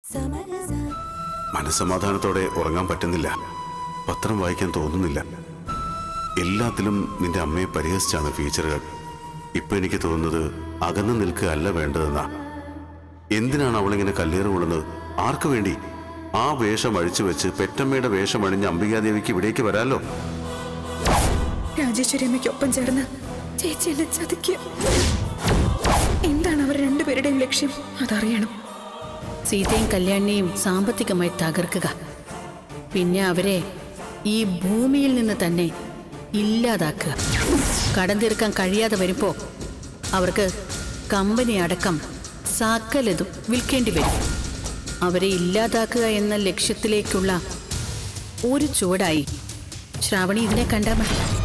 മനസ്സമാധാനത്തോടെ ഉറങ്ങാൻ പറ്റുന്നില്ല പത്രം വായിക്കാൻ തോന്നുന്നില്ല എല്ലാത്തിലും നിന്റെ അമ്മയെ പരിഹസിച്ചാണ് ഫീച്ചറുകൾ ഇപ്പൊ എനിക്ക് തോന്നുന്നത് അകന്നു നിൽക്കുക അല്ല വേണ്ടതെന്നാ എന്തിനാണ് അവളിങ്ങനെ കല്ലേറ് കൊള്ളുന്നത് ആർക്കു വേണ്ടി ആ വേഷം അഴിച്ചു വെച്ച് പെറ്റമ്മയുടെ വേഷം അണിഞ്ഞ് അംബികാദേവിക്ക് ഇവിടേക്ക് വരാലോ രാജേശ്വരി അമ്മയ്ക്കൊപ്പം ചേർന്ന് ചേച്ചി എന്നെ ചതിക്കുക എന്താണ് അവർ രണ്ടുപേരുടെയും ലക്ഷ്യം അതറിയണം സീതയും കല്യാണിനെയും സാമ്പത്തികമായി തകർക്കുക പിന്നെ അവരെ ഈ ഭൂമിയിൽ നിന്ന് തന്നെ ഇല്ലാതാക്കുക കടം തീർക്കാൻ കഴിയാതെ വരുമ്പോൾ അവർക്ക് കമ്പനി അടക്കം സകലതും വിൽക്കേണ്ടി വരും അവരെ ഇല്ലാതാക്കുക എന്ന ലക്ഷ്യത്തിലേക്കുള്ള ഒരു ചുവടായി ശ്രാവണി ഇതിനെ കണ്ടാൽ മതി